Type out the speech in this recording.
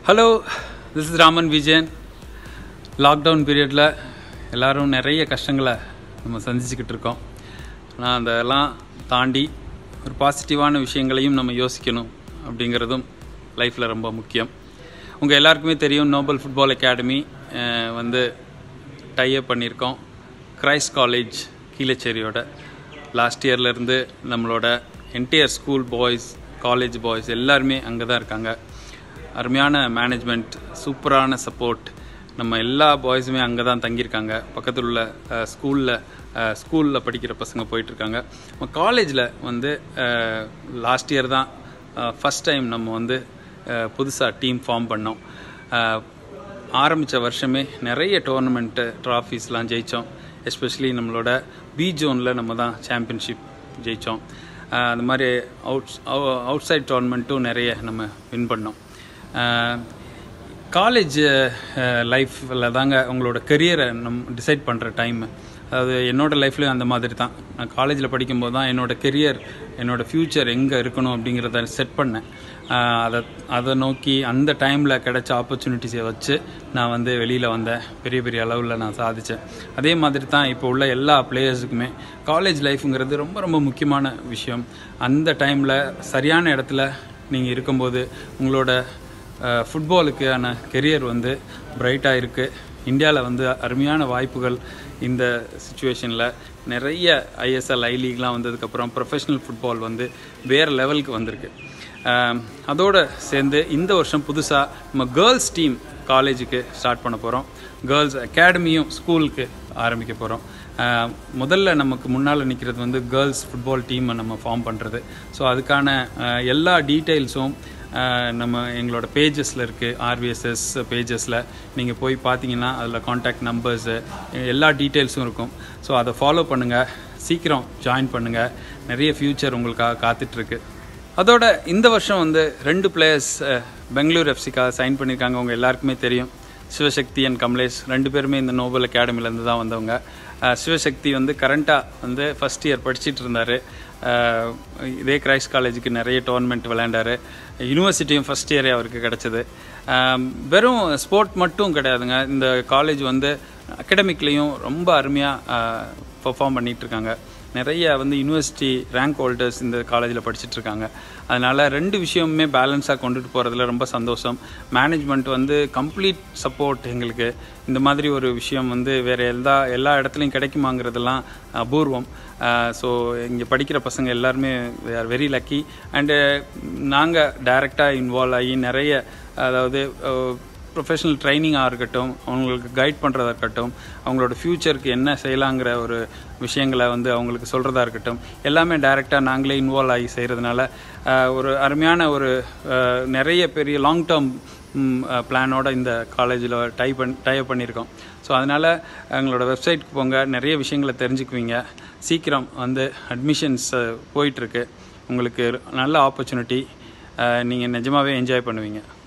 hello this is Raman Vijayan lockdown பீரியடில் எல்லாரும் நிறைய கஷ்டங்களை நம்ம சந்திச்சுக்கிட்டு இருக்கோம் ஆனால் அதெல்லாம் தாண்டி ஒரு பாசிட்டிவான விஷயங்களையும் நம்ம யோசிக்கணும் அப்படிங்கிறதும் லைஃப்பில் ரொம்ப முக்கியம் உங்கள் எல்லாருக்குமே தெரியும் நோபல் ஃபுட்பால் அகாடமி வந்து டைப் பண்ணியிருக்கோம் கிரைஸ்ட் காலேஜ் கீழச்சேரியோட லாஸ்ட் இயர்லேருந்து நம்மளோட entire school boys college boys எல்லாருமே அங்கே தான் இருக்காங்க அருமையான மேனேஜ்மெண்ட் சூப்பரான சப்போர்ட் நம்ம எல்லா பாய்ஸுமே அங்கே தான் தங்கியிருக்காங்க பக்கத்தில் உள்ள ஸ்கூலில் ஸ்கூலில் படிக்கிற பசங்க போயிட்டுருக்காங்க காலேஜில் வந்து லாஸ்ட் இயர் தான் ஃபஸ்ட் டைம் நம்ம வந்து புதுசாக டீம் ஃபார்ம் பண்ணோம் ஆரம்பித்த வருஷமே நிறைய டோர்னமெண்ட்டு ட்ராஃபீஸ்லாம் ஜெயித்தோம் எஸ்பெஷலி நம்மளோட பி ஜோனில் நம்ம தான் சாம்பியன்ஷிப் ஜெயித்தோம் அந்த மாதிரி அவுட் அவுட் சைட் டோர்னமெண்ட்டும் நிறைய நம்ம வின் பண்ணோம் காலேஜ் லைஃப்பில் தாங்க உங்களோட கெரியரை நம் டிசைட் பண்ணுற டைம் அதாவது என்னோடய லைஃப்லேயும் அந்த மாதிரி தான் நான் காலேஜில் படிக்கும்போது தான் என்னோடய கெரியர் என்னோடய ஃப்யூச்சர் எங்கே இருக்கணும் அப்படிங்கிறத செட் பண்ணேன் அதை அதை நோக்கி அந்த டைமில் கிடைச்ச ஆப்பர்ச்சுனிட்டிஸை வச்சு நான் வந்து வெளியில் வந்தேன் பெரிய பெரிய அளவில் நான் சாதித்தேன் அதே மாதிரி தான் இப்போ உள்ள எல்லா பிளேயர்ஸுக்குமே காலேஜ் லைஃபுங்கிறது ரொம்ப ரொம்ப முக்கியமான விஷயம் அந்த டைமில் சரியான இடத்துல நீங்கள் இருக்கும்போது உங்களோட ஃபுட்பாலுக்கான கெரியர் வந்து பிரைட்டாக இருக்குது இந்தியாவில் வந்து அருமையான வாய்ப்புகள் இந்த சுச்சுவேஷனில் நிறைய ஐஎஸ்எல் ஐ லீக்லாம் வந்ததுக்கப்புறம் ப்ரொஃபஷ்னல் ஃபுட்பால் வந்து வேறு லெவலுக்கு வந்திருக்கு அதோடு சேர்ந்து இந்த வருஷம் புதுசாக நம்ம கேர்ள்ஸ் டீம் காலேஜுக்கு ஸ்டார்ட் பண்ண போகிறோம் கேர்ள்ஸ் அகாடமியும் ஸ்கூலுக்கு ஆரம்பிக்க போகிறோம் முதல்ல நமக்கு முன்னால் நிற்கிறது வந்து கேர்ள்ஸ் ஃபுட்பால் டீமை நம்ம ஃபார்ம் பண்ணுறது ஸோ அதுக்கான எல்லா டீட்டெயில்ஸும் நம்ம எங்களோட பேஜஸில் இருக்குது ஆர்விஎஸ்எஸ் பேஜஸில் நீங்கள் போய் பார்த்தீங்கன்னா அதில் காண்டாக்ட் நம்பர்ஸு எல்லா டீட்டெயில்ஸும் இருக்கும் ஸோ அதை ஃபாலோ பண்ணுங்கள் சீக்கிரம் ஜாயின் பண்ணுங்கள் நிறைய ஃப்யூச்சர் உங்களுக்காக காத்துட்ருக்கு அதோட இந்த வருஷம் வந்து ரெண்டு பிளேயர்ஸ் பெங்களூர் எஃப்சிக்காக சைன் பண்ணியிருக்காங்க அவங்க எல்லாருக்குமே தெரியும் சிவசக்தி அண்ட் கமலேஷ் ரெண்டு பேருமே இந்த நோபல் அகாடமிலேருந்து தான் வந்தவங்க சிவசக்தி வந்து கரண்ட்டாக வந்து ஃபஸ்ட் இயர் படிச்சுட்டு இருந்தார் இதே கிரைஸ்ட் காலேஜுக்கு நிறைய டோர்னமெண்ட் விளையாண்டார் யூனிவர்சிட்டியும் ஃபஸ்ட் இயரே அவருக்கு கிடச்சிது வெறும் ஸ்போர்ட் மட்டும் கிடையாதுங்க இந்த காலேஜ் வந்து அகடமிக்லேயும் ரொம்ப அருமையாக பர்ஃபார்ம் பண்ணிகிட்ருக்காங்க நிறைய வந்து யூனிவர்சிட்டி ரேங்க் ஹோல்டர்ஸ் இந்த காலேஜில் படிச்சுட்டு இருக்காங்க அதனால் ரெண்டு விஷயமுமே பேலன்ஸாக கொண்டுட்டு போகிறதுல ரொம்ப சந்தோஷம் மேனேஜ்மெண்ட் வந்து கம்ப்ளீட் சப்போர்ட் எங்களுக்கு இந்த மாதிரி ஒரு விஷயம் வந்து வேறு எல்லா எல்லா இடத்துலையும் கிடைக்குமாங்கிறதெல்லாம் அபூர்வம் ஸோ இங்கே படிக்கிற பசங்க எல்லாருமே ஆர் வெரி லக்கி அண்டு நாங்கள் டைரெக்டாக இன்வால்வ் ஆகி நிறைய அதாவது ப்ரொஃபஷனல் ட்ரைனிங்காக இருக்கட்டும் அவங்களுக்கு கைட் பண்ணுறதா இருக்கட்டும் அவங்களோட ஃப்யூச்சருக்கு என்ன செய்யலாங்கிற ஒரு விஷயங்களை வந்து அவங்களுக்கு சொல்கிறதா இருக்கட்டும் எல்லாமே டைரெக்டாக நாங்களே இன்வால்வ் ஆகி செய்கிறதுனால ஒரு அருமையான ஒரு நிறைய பெரிய லாங் டேர்ம் பிளானோட இந்த காலேஜில் டை பண் டைப் பண்ணியிருக்கோம் ஸோ அதனால் எங்களோட வெப்சைட்க்கு போங்க நிறைய விஷயங்களை தெரிஞ்சுக்குவீங்க சீக்கிரம் வந்து அட்மிஷன்ஸ் போயிட்டுருக்கு உங்களுக்கு நல்ல ஆப்பர்ச்சுனிட்டி நீங்கள் நிஜமாகவே என்ஜாய் பண்ணுவீங்க